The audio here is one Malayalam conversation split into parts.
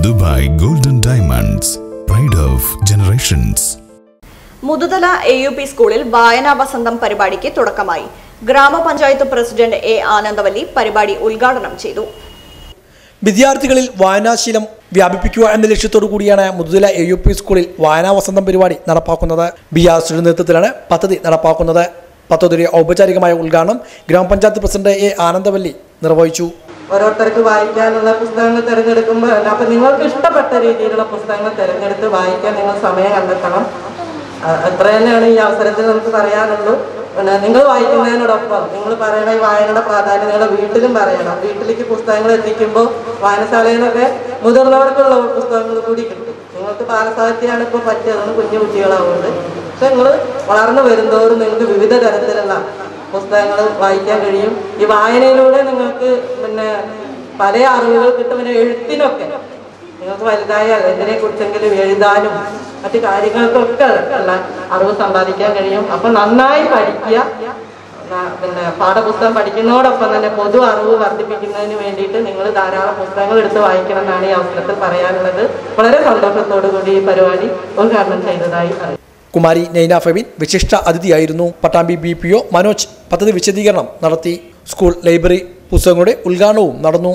Dubai golden diamonds pride of generations Muthuthala A U P സ്കൂളിൽ വായനാ വസന്തം പരിപാടിക്ക് തുടക്കമായി ഗ്രാമപഞ്ചായത്ത് പ്രസിഡന്റ് എ ആനന്ദവല്ലി പരിപാടി ഉദ്ഘാടനം ചെയ്തു വിദ്യാർത്ഥികളിൽ വായനാശീലം വ്യാപിപ്പിക്കുക എന്ന ലക്ഷ്യത്തോടു കൂടിയാണ് മുതുതല എ യു പി സ്കൂളിൽ വായനാ വസന്തം പരിപാടി നടപ്പാക്കുന്നത് ബി ആർ സിയുടെ നേതൃത്വത്തിലാണ് പദ്ധതി നടപ്പാക്കുന്നത് പദ്ധതിയുടെ ഔപചാരികമായ ഉദ്ഘാടനം ഗ്രാമപഞ്ചായത്ത് പ്രസിഡന്റ് എ ആനന്ദവല്ലി നിർവഹിച്ചു ഓരോരുത്തർക്ക് വായിക്കാനുള്ള പുസ്തകങ്ങൾ തിരഞ്ഞെടുക്കുമ്പോൾ അല്ല അപ്പം നിങ്ങൾക്ക് ഇഷ്ടപ്പെട്ട രീതിയിലുള്ള പുസ്തകങ്ങൾ തിരഞ്ഞെടുത്ത് വായിക്കാൻ നിങ്ങൾ സമയം കണ്ടെത്തണം അ- അത്ര തന്നെയാണ് ഈ അവസരത്തിൽ നമുക്ക് പറയാനുള്ളൂ പിന്നെ നിങ്ങൾ വായിക്കുന്നതിനോടൊപ്പം നിങ്ങൾ പറയണ ഈ വായനയുടെ പ്രാധാന്യം നിങ്ങളുടെ വീട്ടിലും പറയണം വീട്ടിലേക്ക് പുസ്തകങ്ങൾ എത്തിക്കുമ്പോൾ വായനശാലയിൽ നിന്നൊക്കെ മുതിർന്നവർക്കുള്ള പുസ്തകങ്ങൾ കൂടി കിട്ടും നിങ്ങൾക്ക് ബാലസാഹിത്യമാണ് ഇപ്പോൾ പറ്റിയതെന്ന് കുഞ്ഞു കുട്ടികളാവുന്നത് പക്ഷെ നിങ്ങൾ വളർന്നു വരുന്തോറും നിങ്ങൾക്ക് വിവിധ തരത്തിലുള്ള പുസ്തകങ്ങൾ വായിക്കാൻ കഴിയും ഈ വായനയിലൂടെ നിങ്ങൾക്ക് പിന്നെ പല അറിവുകൾ കിട്ടും പിന്നെ എഴുത്തിനൊക്കെ നിങ്ങൾക്ക് വലുതായ എന്തിനെ കുറിച്ചെങ്കിലും എഴുതാനും മറ്റു കാര്യങ്ങൾക്കൊക്കെ ഉള്ള അറിവ് സമ്പാദിക്കാൻ കഴിയും അപ്പൊ നന്നായി പഠിക്കുക ന- പിന്നെ പാഠപുസ്തകം പഠിക്കുന്നതോടൊപ്പം തന്നെ പൊതു അറിവ് വർദ്ധിപ്പിക്കുന്നതിന് വേണ്ടിയിട്ട് നിങ്ങൾ ധാരാളം പുസ്തകങ്ങൾ എടുത്ത് വായിക്കണം എന്നാണ് ഈ അവസരത്തിൽ പറയാനുള്ളത് വളരെ സന്തോഷത്തോടു കൂടി ഈ പരിപാടി ഉദ്ഘാടനം ചെയ്തതായി അറിയാം കുമാരി നൈന ഫെബിൻ വിശിഷ്ട അതിഥിയായിരുന്നു Pattambi B P O Manoj പദ്ധതി വിശദീകരണം നടത്തി സ്കൂൾ ലൈബ്രറി പുസ്തകങ്ങളുടെ ഉദ്ഘാടനവും നടന്നു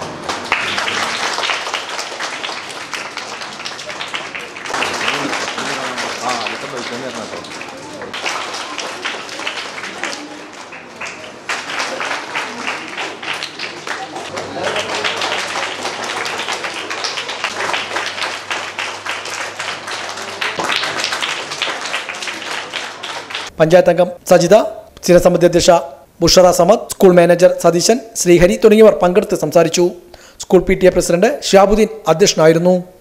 പഞ്ചായത്ത് അംഗം സജിത സ്ഥിരസമിതി അധ്യക്ഷ ബുഷറ സമദ് സ്കൂൾ മാനേജർ സതീശൻ ശ്രീഹരി തുടങ്ങിയവർ പങ്കെടുത്ത് സംസാരിച്ചു school P T A president Shiyabuddin അധ്യക്ഷനായിരുന്നു